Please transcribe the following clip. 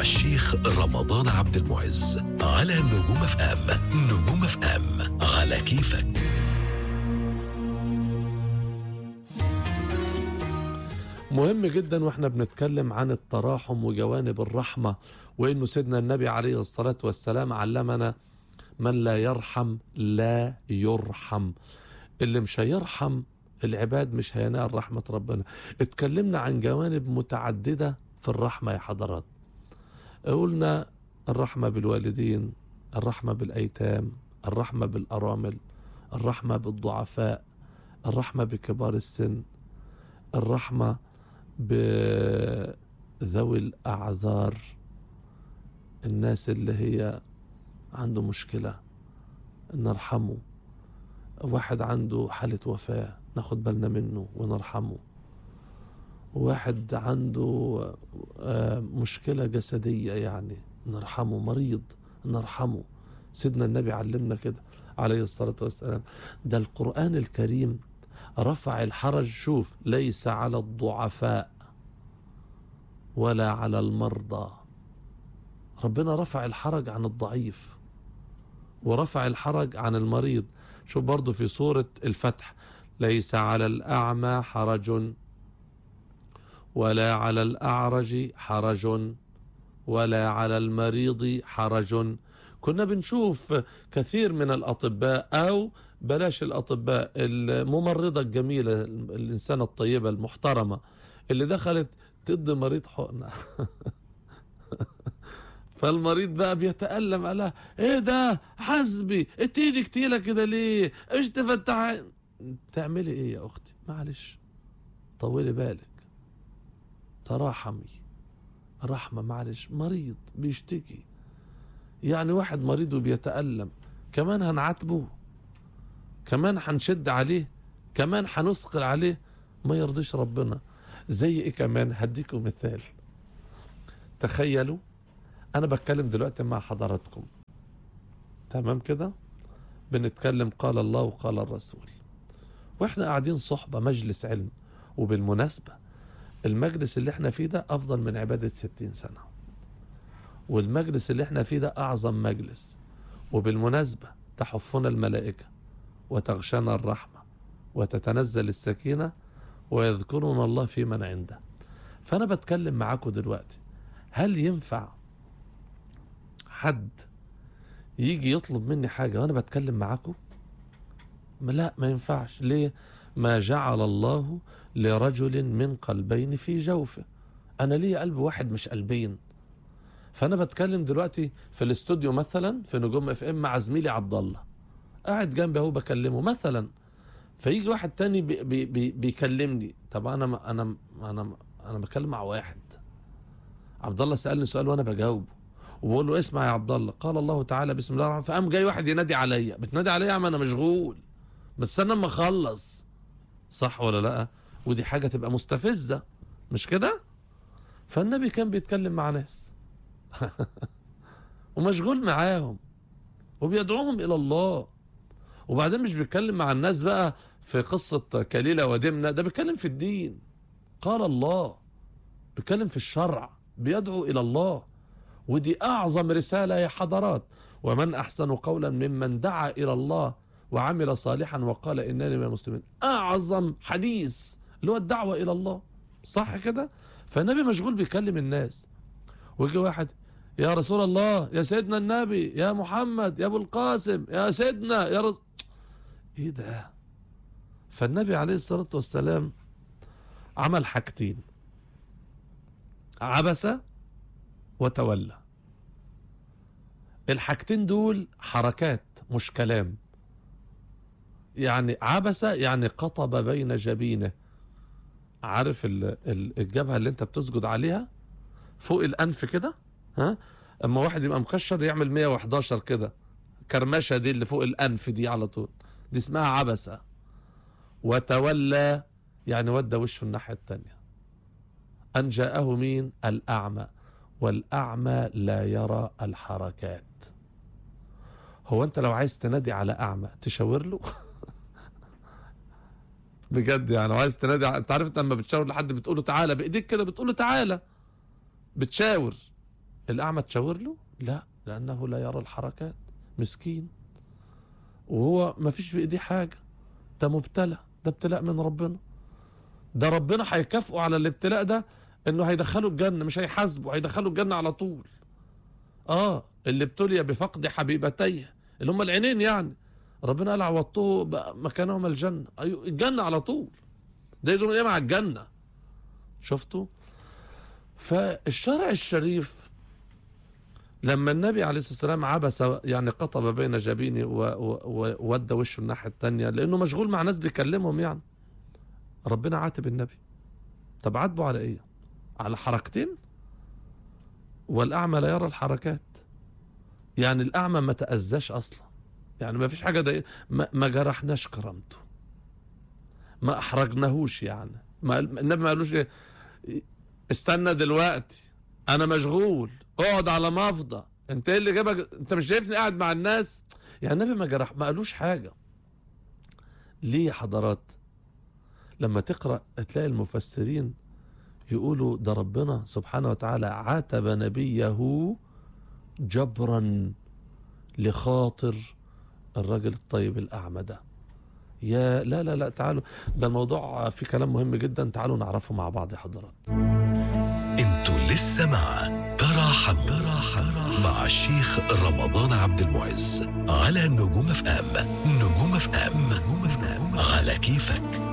الشيخ رمضان عبد المعز على نجوم اف ام نجوم اف ام على كيفك مهم جدا واحنا بنتكلم عن التراحم وجوانب الرحمة وانه سيدنا النبي عليه الصلاة والسلام علمنا من لا يرحم لا يرحم اللي مش هيرحم العباد مش هينال رحمة ربنا اتكلمنا عن جوانب متعددة في الرحمة يا حضرات قلنا الرحمة بالوالدين الرحمة بالأيتام الرحمة بالأرامل الرحمة بالضعفاء الرحمة بكبار السن الرحمة بذوي الأعذار الناس اللي هي عنده مشكلة نرحمه واحد عنده حالة وفاة ناخد بالنا منه ونرحمه واحد عنده آه، مشكلة جسدية يعني نرحمه مريض نرحمه سيدنا النبي علمنا كده عليه الصلاة والسلام ده القرآن الكريم رفع الحرج شوف ليس على الضعفاء ولا على المرضى ربنا رفع الحرج عن الضعيف ورفع الحرج عن المريض شوف برضو في سورة الفتح ليس على الأعمى حرج ولا على الأعرج حرج ولا على المريض حرج كنا بنشوف كثير من الأطباء أو بلاش الأطباء الممرضة الجميلة الإنسانة الطيبة المحترمة اللي دخلت تدي مريض حقنة فالمريض بقى بيتألم على ايه ده حسبي انت ايدك تقيلة كده ليه ايش تفتح تعملي ايه يا اختي معلش طولي بالك تراحمي رحمة معلش مريض بيشتكي يعني واحد مريض وبيتألم كمان هنعاتبه كمان هنشد عليه كمان هنثقل عليه ما يرضيش ربنا زي ايه كمان هديكم مثال تخيلوا انا بتكلم دلوقتي مع حضراتكم تمام كده بنتكلم قال الله وقال الرسول واحنا قاعدين صحبة مجلس علم وبالمناسبة المجلس اللي احنا فيه ده افضل من عبادة ستين سنة والمجلس اللي احنا فيه ده اعظم مجلس وبالمناسبة تحفنا الملائكة وتغشانا الرحمة وتتنزل السكينة ويذكرنا الله في من عنده فأنا بتكلم معاكم دلوقتي هل ينفع حد يجي يطلب مني حاجة وأنا بتكلم معاكم ما لا ما ينفعش ليه ما جعل الله لرجل من قلبين في جوفه أنا ليه قلب واحد مش قلبين فأنا بتكلم دلوقتي في الاستوديو مثلا في نجوم اف ام مع زميلي عبد الله قاعد جنبي اهو بكلمه مثلا فيجي واحد تاني بي بي بي بيكلمني طب انا انا انا انا بكلم مع واحد عبد الله سالني سؤال وانا بجاوبه وبقول له اسمع يا عبد الله قال الله تعالى بسم الله الرحمن الرحيم فقام جاي واحد ينادي عليا بتنادي عليا يا عم انا مشغول بتستنى اما اخلص صح ولا لا ودي حاجه تبقى مستفزه مش كده فالنبي كان بيتكلم مع ناس ومشغول معاهم وبيدعوهم الى الله وبعدين مش بيتكلم مع الناس بقى في قصة كليلة ودمنة ده بيتكلم في الدين قال الله بيتكلم في الشرع بيدعو إلى الله ودي أعظم رسالة يا حضرات ومن أحسن قولا ممن دعا إلى الله وعمل صالحا وقال إنني من المسلمين أعظم حديث اللي هو الدعوة إلى الله صح كده فالنبي مشغول بيكلم الناس ويجي واحد يا رسول الله يا سيدنا النبي يا محمد يا ابو القاسم يا سيدنا يا رسول ايه ده فالنبي عليه الصلاة والسلام عمل حاجتين عبس وتولى الحاجتين دول حركات مش كلام يعني عبس يعني قطب بين جبينه عارف ال- ال- الجبهة اللي انت بتسجد عليها فوق الانف كده ها اما واحد يبقى مكشر يعمل 111 كده كرمشه دي اللي فوق الانف دي على طول دي اسمها عبسه وتولى يعني ودى وشه الناحيه التانية ان جاءه مين الاعمى والاعمى لا يرى الحركات هو انت لو عايز تنادي على اعمى تشاور له بجد يعني لو عايز تنادي ع- انت عارف انت لما بتشاور لحد بتقول له تعالى بايديك كده بتقول له تعالى بتشاور الأعمى تشاور له لا لأنه لا يرى الحركات مسكين وهو ما فيش في إيديه حاجة ده مبتلى ده ابتلاء من ربنا ده ربنا هيكافئه على الابتلاء ده انه هيدخله الجنة مش هيحاسبه هيدخله الجنة على طول اه اللي ابتلي بفقد حبيبتيه اللي هم العينين يعني ربنا قال عوضته بقى مكانهما الجنة أيوة الجنة على طول ده يقولون ايه مع الجنة شفتوا فالشرع الشريف لما النبي عليه الصلاة والسلام عبس يعني قطب بين جبيني وودى وشه الناحية التانية لأنه مشغول مع ناس بيكلمهم يعني ربنا عاتب النبي طب عاتبه على ايه على حركتين والأعمى لا يرى الحركات يعني الأعمى ما تأذاش أصلا يعني ما فيش حاجة ده ما, ما جرحناش كرامته ما أحرجناهوش يعني ما النبي ما قالوش إيه استنى دلوقتي أنا مشغول اقعد على مفضى انت ايه اللي جابك انت مش شايفني قاعد مع الناس يعني النبي ما جرح ما قالوش حاجة ليه يا حضرات لما تقرأ تلاقي المفسرين يقولوا ده ربنا سبحانه وتعالى عاتب نبيه جبرا لخاطر الراجل الطيب الأعمى ده يا لا لا لا تعالوا ده الموضوع في كلام مهم جدا تعالوا نعرفه مع بعض يا حضرات انتوا لسه مع تراحم تراحم مع الشيخ رمضان عبد المعز على نجوم اف ام نجوم اف ام نجوم اف ام على كيفك